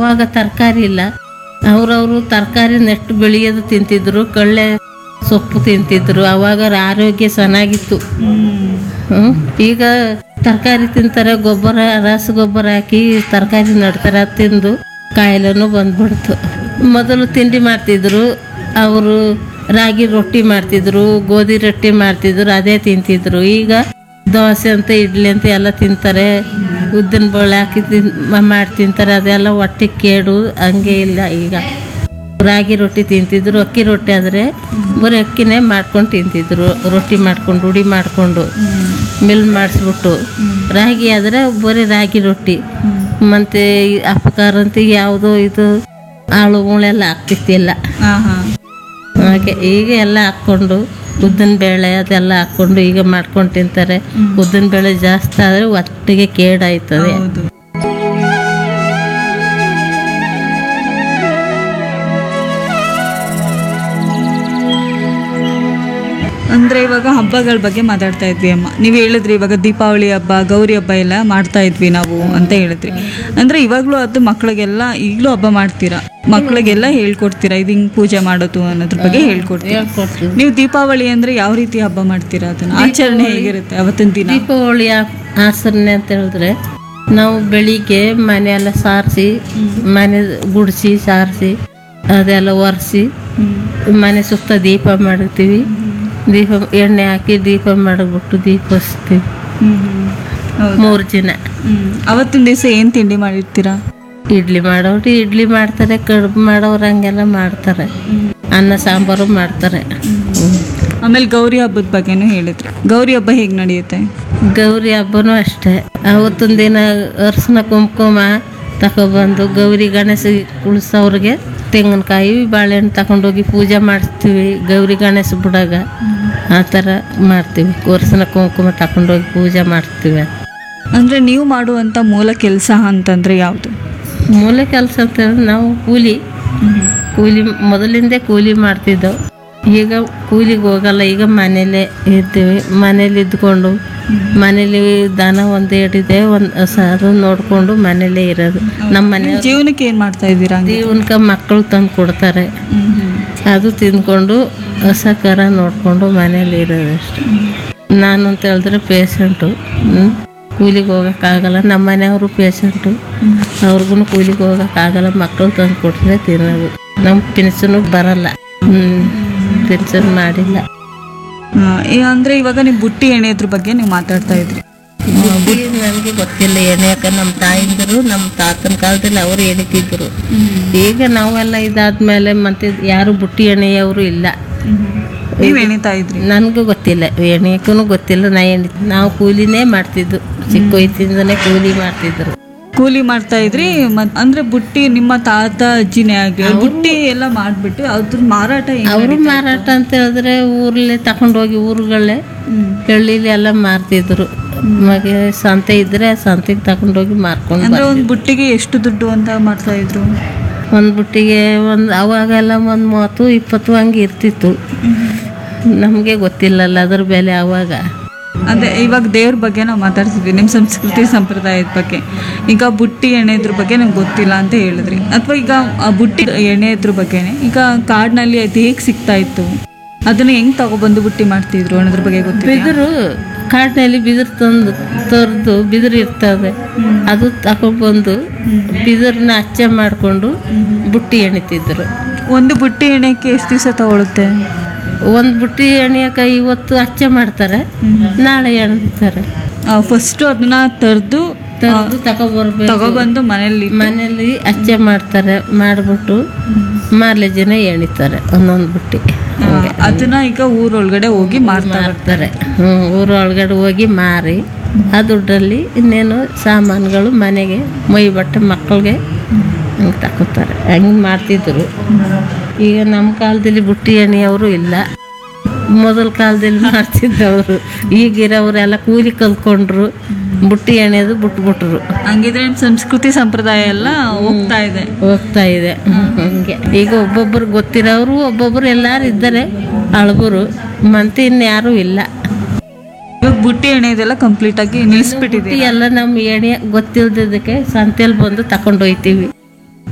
ಅವಾಗ ತರಕಾರಿ ಇಲ್ಲ ಅವ್ರವರು ತರಕಾರಿ ನೆಟ್ಟು ಬೆಳೆಯೋದು ತಿಂತಿದ್ರು ಕಳ್ಳೆ ಸೊಪ್ಪು ತಿಂತಿದ್ರು ಅವಾಗ ಆರೋಗ್ಯ ಚೆನ್ನಾಗಿತ್ತು ಹ್ಮ್. ಈಗ ತರಕಾರಿ ತಿಂತಾರೆ ಗೊಬ್ಬರ ರಸಗೊಬ್ಬರ ಹಾಕಿ ತರಕಾರಿ ನಡ್ತಾರೆ ಅದ್ ತಿಂದು ಕಾಯಿಲೆನೂ ಬಂದ್ಬಿಡ್ತು ಮೊದಲು ತಿಂಡಿ ಮಾಡ್ತಿದ್ರು ಅವರು ರಾಗಿ ರೊಟ್ಟಿ ಮಾಡ್ತಿದ್ರು ಗೋಧಿ ರೊಟ್ಟಿ ಮಾಡ್ತಿದ್ರು ಅದೇ ತಿಂತಿದ್ರು ಈಗ ದೋಸೆ ಅಂತ ಇಡ್ಲಿ ಅಂತ ಎಲ್ಲ ತಿಂತಾರೆ ಉದ್ದಿನ ಬೇಳೆ ಹಾಕಿ ತಿನ್ ಮಾಡಿ ತಿಂತಾರೆ ಅದೆಲ್ಲ ಹೊಟ್ಟೆ ಕೇಡು ಹಂಗೆ ಇಲ್ಲ ಈಗ ರಾಗಿ ರೊಟ್ಟಿ ತಿಂತಿದ್ರು ಅಕ್ಕಿ ರೊಟ್ಟಿ ಆದರೆ ಬರೀ ಅಕ್ಕಿನೇ ಮಾಡ್ಕೊಂಡು ತಿಂತಿದ್ರು ರೊಟ್ಟಿ ಮಾಡ್ಕೊಂಡು ರೂಢಿ ಮಾಡಿಕೊಂಡು ಮಿಲ್ ಮಾಡಿಸ್ಬಿಟ್ಟು ರಾಗಿ ಆದರೆ ಬರೀ ರಾಗಿ ರೊಟ್ಟಿ ಮತ್ತು ಅಪಕಾರ ಅಂತ ಯಾವುದೋ ಇದು ಆಳುಗಳೆಲ್ಲ ಆಗ್ತಿತ್ತಿಲ್ಲ ಹಾ ಹಾ ಹಾಗೆ ಈಗ ಎಲ್ಲ ಹಾಕ್ಕೊಂಡು ಉದ್ದಿನ ಬೇಳೆ ಅದೆಲ್ಲ ಹಾಕ್ಕೊಂಡು ಈಗ ಮಾಡ್ಕೊಂಡು ತಿಂತಾರೆ ಉದ್ದಿನ ಬೇಳೆ ಜಾಸ್ತಿ ಆದರೆ ಹೊಟ್ಟೆಗೆ ಕೇಡಾಯ್ತದೆ ಹೌದು ಅಂದ್ರೆ ಇವಾಗ ಹಬ್ಬಗಳ ಬಗ್ಗೆ ಮಾತಾಡ್ತಾ ಇದ್ವಿ ಅಮ್ಮ ನೀವು ಹೇಳಿದ್ರಿ ಇವಾಗ ದೀಪಾವಳಿ ಹಬ್ಬ ಗೌರಿ ಹಬ್ಬ ಎಲ್ಲ ಮಾಡ್ತಾ ಇದ್ವಿ ನಾವು ಅಂತ ಹೇಳಿದ್ರಿ ಅಂದ್ರೆ ಇವಾಗ್ಲೂ ಅದು ಮಕ್ಳಿಗೆಲ್ಲ ಈಗಲೂ ಹಬ್ಬ ಮಾಡ್ತೀರಾ ಮಕ್ಳಿಗೆಲ್ಲ ಹೇಳ್ಕೊಡ್ತೀರಾ ಇದು ಹಿಂಗ್ ಪೂಜೆ ಮಾಡೋದು ಅನ್ನೋದ್ರ ಬಗ್ಗೆ ಹೇಳ್ಕೊಡ್ತೀರಾ ಹೇಳ್ಕೊಡ್ತೀವಿ ನೀವು ದೀಪಾವಳಿ ಅಂದ್ರೆ ಯಾವ ರೀತಿ ಹಬ್ಬ ಮಾಡ್ತೀರಾ ಅದನ್ನ ಆಚರಣೆ ಹೇಗಿರುತ್ತೆ ಅವತ್ತಿನ ದಿನ ದೀಪಾವಳಿ ಆ- ಆಚರಣೆ ಅಂತ ಹೇಳಿದ್ರೆ ನಾವು ಬೆಳಿಗ್ಗೆ ಮನೆಯೆಲ್ಲ ಸಾರಿಸಿ ಮನೆ ಗುಡಿಸಿ ಸಾರಿಸಿ ಅದೆಲ್ಲ ಒರೆಸಿ ಮನೆ ಸುತ್ತ ದೀಪ ಮಾಡಿರ್ತೀವಿ ದೀಪ ಎಣ್ಣೆ ಹಾಕಿ ದೀಪ ಮಾಡಿಬಿಟ್ಟು ದೀಪ ಹಚ್ತೀವಿ ಹೌದು ಮೂರು ದಿನ ಹ್ಮ್. ಅವತ್ತಿನ ದಿವಸ ಏನ್ ತಿಂಡಿ ಮಾಡಿರ್ತೀರಾ ಇಡ್ಲಿ ಮಾಡೋರು ಇಡ್ಲಿ ಮಾಡ್ತಾರೆ ಕಡುಬು ಮಾಡೋರು ಹಂಗೆಲ್ಲ ಮಾಡ್ತಾರೆ ಅನ್ನ ಸಾಂಬಾರು ಮಾಡ್ತಾರೆ ಹ್ಮ್. ಆಮೇಲೆ ಗೌರಿ ಹಬ್ಬದ ಬಗ್ಗೆನೂ ಹೇಳಿದ್ರಿ ಗೌರಿ ಹಬ್ಬ ಹೇಗೆ ನಡೆಯುತ್ತೆ ಗೌರಿ ಹಬ್ಬನೂ ಅಷ್ಟೇ ಅವತ್ತೊಂದು ದಿನ ಅರ್ಶಿನ ಕುಂಕುಮ ತಗೊಬಂದು ಗೌರಿ ಗಣೇಶ ಕುಳ್ಸೋರಿಗೆ ತೆಂಗಿನಕಾಯಿ ಬಾಳೆಹಣ್ಣು ತಗೊಂಡೋಗಿ ಪೂಜೆ ಮಾಡಿಸ್ತೀವಿ ಗೌರಿ ಗಣೇಶ ಬಿಡಾಗ ಆ ಥರ ಮಾಡ್ತೀವಿ ಅರ್ಶಿನ ಕುಂಕುಮ ತಗೊಂಡೋಗಿ ಪೂಜೆ ಮಾಡ್ತೀವಿ ಅಂದ್ರೆ ನೀವು ಮಾಡುವಂತ ಮೂಲ ಕೆಲಸ ಅಂತಂದ್ರೆ ಯಾವುದು ಮೂಲ ಕೆಲಸ ಅಂತ ಹೇಳಿದ್ರೆ ನಾವು ಕೂಲಿ ಕೂಲಿ ಮೊದಲಿಂದೇ ಕೂಲಿ ಮಾಡ್ತಿದ್ದೆವು ಈಗ ಕೂಲಿಗೆ ಹೋಗಲ್ಲ ಈಗ ಮನೇಲೇ ಇರ್ತೀವಿ ಮನೇಲಿ ಇದ್ಕೊಂಡು ಮನೇಲಿ ದನ ಒಂದು ಏಟಿದೆ ಒಂದು ಹಸ ಅದು ನೋಡಿಕೊಂಡು ಮನೇಲೇ ಇರೋದು ನಮ್ಮ ಮನೆ ಜೀವನಕ್ಕೆ ಏನ್ ಮಾಡ್ತಾ ಇದ್ದೀರಾ ಹಂಗೆ? ಜೀವನಕ್ಕೆ ಮಕ್ಕಳು ತಂದು ಕೊಡ್ತಾರೆ ಅದು ತಿಂದ್ಕೊಂಡು ಹಸ ಕರ ನೋಡಿಕೊಂಡು ಮನೇಲಿ ಇರೋದು ಅಷ್ಟೆ ನಾನು ಅಂತ ಹೇಳಿದ್ರೆ ಪೇಷಂಟು ಕೂಲಿಗೆ ಹೋಗೋಕ್ಕಾಗಲ್ಲ ನಮ್ಮ ಮನೆಯವರು ಪೇಷಂಟು ಅವ್ರಿಗೂ ಕೂಲಿಗೆ ಹೋಗೋಕ್ಕಾಗಲ್ಲ ಮಕ್ಕಳು ತಂದು ಕೊಟ್ಟರೆ ತಿನ್ನೋದು ನಮ್ಮ ಪೆನ್ಷನು ಬರಲ್ಲ ಹ್ಞೂ ಪೆನ್ಷನ್ ಮಾಡಿಲ್ಲ ಹಾ, ಈ- ಅಂದ್ರೆ ಇವಾಗ ನೀವು ಬುಟ್ಟಿ ಎಣೆಯೋದ್ರ ಬಗ್ಗೆ ನೀವು ಮಾತಾಡ್ತಾ ಇದ್ರಿ ನನಗೆ ಗೊತ್ತಿಲ್ಲ ಎಣೆಯಕ ನಮ್ಮ ತಾಯಿಂದರು ನಮ್ಮ ತಾತನ ಕಾಲದಲ್ಲಿ ಅವರು ಎಣಿತಿದ್ರು ಈಗ ನಾವೆಲ್ಲ ಇದಾದ್ಮೇಲೆ ಮತ್ತೆ ಯಾರು ಬುಟ್ಟಿ ಎಣೆಯವರು ಇಲ್ಲ ನೀವು ಎಣಿತಾ ಇದ್ರಿ ನನಗೂ ಗೊತ್ತಿಲ್ಲ ಎಣೆಯಕ್ಕೂ ಗೊತ್ತಿಲ್ಲ ನಾ ಎಣಿ ನಾವು ಕೂಲಿನೇ ಮಾಡ್ತಿದ್ದು ಚಿಕ್ಕ ವಯಸ್ಸಿಂದನೇ ಕೂಲಿ ಮಾಡ್ತಿದ್ರು ಕೂಲಿ ಮಾಡ್ತಾ ಇದ್ರಿ ಮತ್ ಅಂದ್ರೆ ಬುಟ್ಟಿ ನಿಮ್ಮ ತಾತ ಅಜ್ಜಿನೇ ಆಗಿ ಬುಟ್ಟಿ ಎಲ್ಲ ಮಾಡ್ಬಿಟ್ಟು ಅದ್ರ ಮಾರಾಟ ಹೆಂಗ್ ಅವರು ಮಾರಾಟ ಅಂತ ಹೇಳಿದ್ರೆ ಊರಲ್ಲೇ ತಗೊಂಡೋಗಿ ಊರುಗಳೇ ಹಳ್ಳಿಲಿ ಎಲ್ಲ ಮಾರ್ತಿದ್ರು ಮಗೆ ಸಂತೆ ಇದ್ರೆ ಸಂತೆಗೆ ತಗೊಂಡೋಗಿ ಮಾರ್ಕೊಂಡು ಅಂದ್ರೆ ಒಂದು ಬುಟ್ಟಿಗೆ ಎಷ್ಟು ದುಡ್ಡು ಅಂತ ಮಾಡ್ತಾ ಇದ್ರು ಒಂದು ಬುಟ್ಟಿಗೆ ಒಂದು ಅವಾಗೆಲ್ಲ ಒಂದು ಮೂವತ್ತು ಇಪ್ಪತ್ತು ಹಂಗೆ ಇರ್ತಿತ್ತು ನಮಗೆ ಗೊತ್ತಿಲ್ಲಲ್ಲ ಅದ್ರ ಬೆಲೆ ಅವಾಗ ಅದೇ ಇವಾಗ ದೇವ್ರ ಬಗ್ಗೆ ನಾವು ಮಾತಾಡ್ತಿದ್ವಿ ನಿಮ್ಮ ಸಂಸ್ಕೃತಿ ಸಂಪ್ರದಾಯದ ಬಗ್ಗೆ ಈಗ ಬುಟ್ಟಿ ಎಣೆದ್ರ ಬಗ್ಗೆ ನಂಗೆ ಗೊತ್ತಿಲ್ಲ ಅಂತ ಹೇಳಿದ್ರಿ ಅಥವಾ ಈಗ ಆ ಬುಟ್ಟಿ ಎಣೆದ್ರ ಬಗ್ಗೆನೆ ಈಗ ಕಾಡಿನಲ್ಲಿ ಅದು ಹೇಗೆ ಸಿಗ್ತಾ ಇತ್ತು ಅದನ್ನ ಹೆಂಗ್ ತಗೊಬಂದು ಬುಟ್ಟಿ ಮಾಡ್ತಿದ್ರು ಅನ್ನೋದ್ರ ಬಗ್ಗೆ ಗೊತ್ತಿಲ್ಲ ಬಿದಿರು ಕಾಡಿನಲ್ಲಿ ಬಿದಿರು ತಂದು ತೊರೆದು ಬಿದಿರು ಇರ್ತದೆ ಅದು ತಗೊಬಂದು ಬಿದಿರನ್ನ ಅಚ್ಚೆ ಮಾಡಿಕೊಂಡು ಬುಟ್ಟಿ ಎಣಿತಿದ್ರು ಒಂದು ಬುಟ್ಟಿ ಎಣೆಕ್ಕೆ ಎಷ್ಟು ದಿವಸ ತಗೊಳುತ್ತೆ ಒಂದು ಬುಟ್ಟಿ ಎಣಿಯಕ್ಕೆ ಇವತ್ತು ಅಚ್ಚೆ ಮಾಡ್ತಾರೆ ನಾಳೆ ಎಣಿತಾರೆ ಫಸ್ಟ್ ಅದನ್ನ ತರ್ದು ತಂದು ತಗೊಬರ್ಬೇಕು ತಗೊಬಂದು ಮನೇಲಿ ಮನೇಲಿ ಅಚ್ಚೆ ಮಾಡ್ತಾರೆ ಮಾಡಿಬಿಟ್ಟು ಮಾರನೇ ಜನ ಎಣಿತಾರೆ ಒಂದೊಂದು ಬುಟ್ಟಿ ಆ, ಅದನ್ನ ಈಗ ಊರೊಳಗಡೆ ಹೋಗಿ ಮಾರ್ತಾರೆ ಮಾರ್ತಾರೆ ಹ್ಞೂ ಊರೊಳಗಡೆ ಹೋಗಿ ಮಾರಿ ಆ ದುಡ್ಡಲ್ಲಿ ಇನ್ನೇನು ಸಾಮಾನುಗಳು ಮನೆಗೆ ಮೈ ಬಟ್ಟೆ ಮಕ್ಕಳಿಗೆ ಹಂಗೆ ತಗೋತಾರೆ ಹಂಗೆ ಮಾಡ್ತಿದ್ರು ಈಗ ನಮ್ಮ ಕಾಲದಲ್ಲಿ ಬುಟ್ಟಿ ಎಣ್ಣೆಯವರು ಇಲ್ಲ ಮೊದಲ ಕಾಲದಲ್ಲಿ ಮಾಡ್ತಿದ್ದವರು ಈಗಿರೋರೆಲ್ಲ ಕೂಲಿ ಕಲ್ತ್ಕೊಂಡ್ರು ಬುಟ್ಟಿ ಎಣ್ಣೆದು ಬಿಟ್ಬಿಟ್ರು ಹಂಗಿದ್ರೆ ನಿಮ್ ಸಂಸ್ಕೃತಿ ಸಂಪ್ರದಾಯ ಎಲ್ಲ ಹೋಗ್ತಾ ಇದೆ ಹೋಗ್ತಾ ಇದೆ ಹಂಗೆ ಈಗ ಒಬ್ಬೊಬ್ಬರು ಗೊತ್ತಿರೋರು ಒಬ್ಬೊಬ್ಬರು ಎಲ್ಲರೂ ಇದ್ದಾರೆ ಅಳಬರು ಮಂತೆ ಇನ್ಯಾರೂ ಇಲ್ಲ ಇವಾಗ ಬುಟ್ಟಿ ಎಣೆಯೋದೆಲ್ಲ ಕಂಪ್ಲೀಟ್ ಆಗಿ ನಿಲ್ಲಿಸ್ಬಿಟ್ಟಿದೆ ಎಲ್ಲ ನಮ್ಮ ಎಣೆ ಗೊತ್ತಿಲ್ದದಕ್ಕೆ ಸಂತೆಯಲ್ಲಿ ಬಂದು ತಗೊಂಡೋಯ್ತೀವಿ